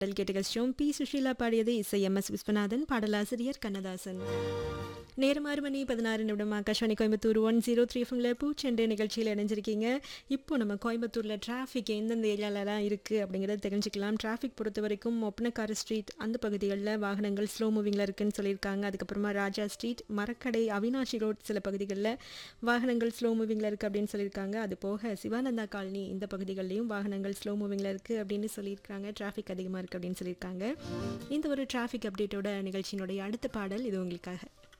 பாடல் கேட்டு கஷ்டம் பி சுஷீலா பாடியது இசை எம் எஸ் விஸ்வநாதன் பாடலாசிரியர் கண்ணதாசன் நேரம் ஆறு மணி பதினாறு நிமிடம் Akashvani Coimbatore one zero three எஃப்எம்ல பூச்செண்டு நிகழ்ச்சியில் இணைஞ்சிருக்கீங்க இப்போ நம்ம கோயம்புத்தூரில் டிராஃபிக் எந்தெந்த ஏரியாலலாம் இருக்குது அப்படிங்கிறத தெரிஞ்சுக்கலாம் டிராஃபிக் பொறுத்த வரைக்கும் ஒப்பனக்கார ஸ்ட்ரீட் அந்த பகுதிகளில் வாகனங்கள் ஸ்லோ மூவிங்கில் இருக்குன்னு சொல்லியிருக்காங்க அதுக்கப்புறமா ராஜா ஸ்ட்ரீட் மரக்கடை அவினாஷி ரோட் சில பகுதிகளில் வாகனங்கள் ஸ்லோ மூவிங்கில் இருக்குது அப்படின்னு சொல்லியிருக்காங்க அது போக சிவானந்தா காலனி இந்த பகுதிகளிலையும் வாகனங்கள் ஸ்லோ மூவிங்கில் இருக்குது அப்படின்னு சொல்லியிருக்காங்க டிராஃபிக் அதிகமாக இருக்குது அப்படின்னு சொல்லியிருக்காங்க இந்த ஒரு டிராஃபிக் அப்டேட்டோட நிகழ்ச்சியினுடைய அடுத்த பாடல் இது உங்களுக்காக